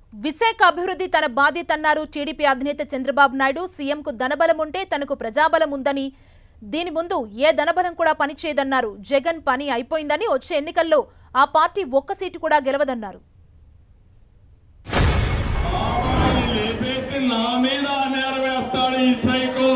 విశాఖ అభివృద్ధి తన బాధ్యత అన్నారు టీడీపీ అధినేత చంద్రబాబు నాయుడు సీఎంకు ధనబలం ఉంటే తనకు ప్రజాబలం ఉందని దీని ముందు ఏ ధనబలం కూడా పనిచేయదన్నారు జగన్ పని అయిపోయిందని వచ్చే ఎన్నికల్లో ఆ పార్టీ ఒక్క సీటు కూడా గెలవదన్నారు బాబాయిని లేపేసి నా మీద నేర వేస్తాడు ఈ సైకో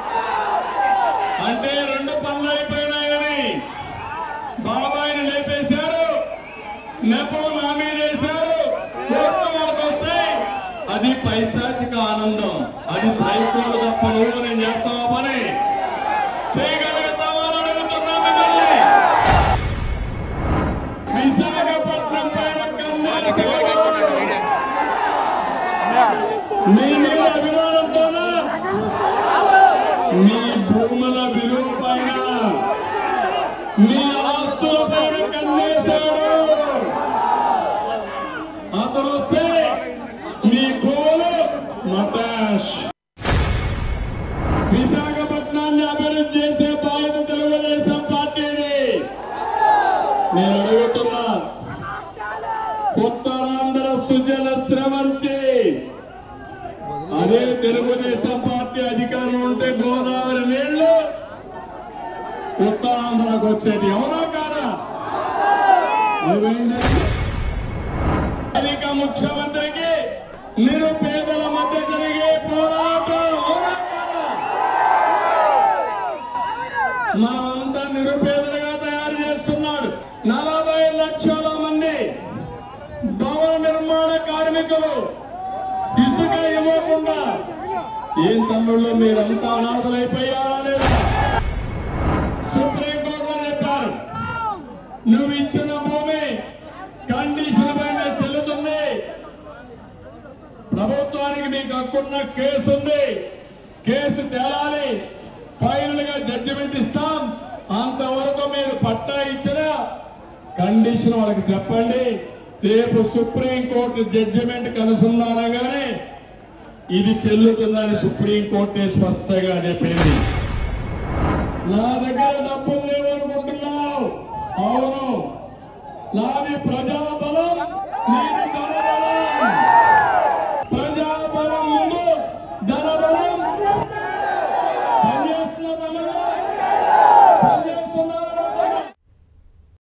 అంటే రెండు పనులు అయిపోయినాయని బాబాయిని లేపేశారు నెపం నా మీద వేశారు కోర్టు వాళ్ళకి వస్తాయి అది పైశాచిక ఆనందం అది సైకోలు తప్ప నువ్వు నేను చేస్తావా పని చేయగలుగుతావా అని అడుగుతున్నా మిమ్మల్ని విశాఖపట్నం పైన కన్నేసి మీ మీద అభిమానంతోనా మీ భూముల విలువ పైన మీ ఆస్తుల పైన కన్నేశాడు అతను వస్తే మీ భూములు మతాష్ విశాఖపట్నాన్ని అభివృద్ధి చేసే బాధ్యత తెలుగుదేశం పార్టీని నేను అడుగుతున్నా ఉత్తరాంధ్ర సుజల స్రవంతి అదే తెలుగుదేశం పార్టీ అధికారం ఉంటే గోదావరి నీళ్లు ఉత్తరాంధ్రకు వచ్చేది ఎవరా కాదా నువ్వేంటి? స్థానిక ముఖ్యమంత్రికి నిరుపేదల మధ్య జరిగే పోరాటం అవునా కాదా? మనమంతా నిరుపేదలుగా తయారు చేస్తున్నాడు నలభై లక్షల మంది భవన నిర్మాణ కార్మికులు ఇసుక ఇవ్వకుండా ఏం తమ్ముళ్ళు మీరంతా అనాథలైపోయారా లేదా సుప్రీంకోర్టులో చెప్పారు నువ్వు ఇచ్చిన భూమి కండిషన్ పైన చెల్లుతుంది ప్రభుత్వానికి మీకు హక్కున్న కేసు ఉంది కేసు తేలాలి ఫైనల్ గా జడ్జిమెంట్ ఇస్తాం అంతవరకు మీరు పట్టా ఇచ్చినా కండిషన్ వాళ్ళకి చెప్పండి రేపు సుప్రీంకోర్టు జడ్జిమెంట్ కనుసంధానగానే ఇది చెల్లుతుందని సుప్రీంకోర్టే స్పష్టంగా చెప్పింది నా దగ్గర డబ్బులు లేవనుకుంటున్నావు అవును నాది ప్రజాబలం నీది ధనబలం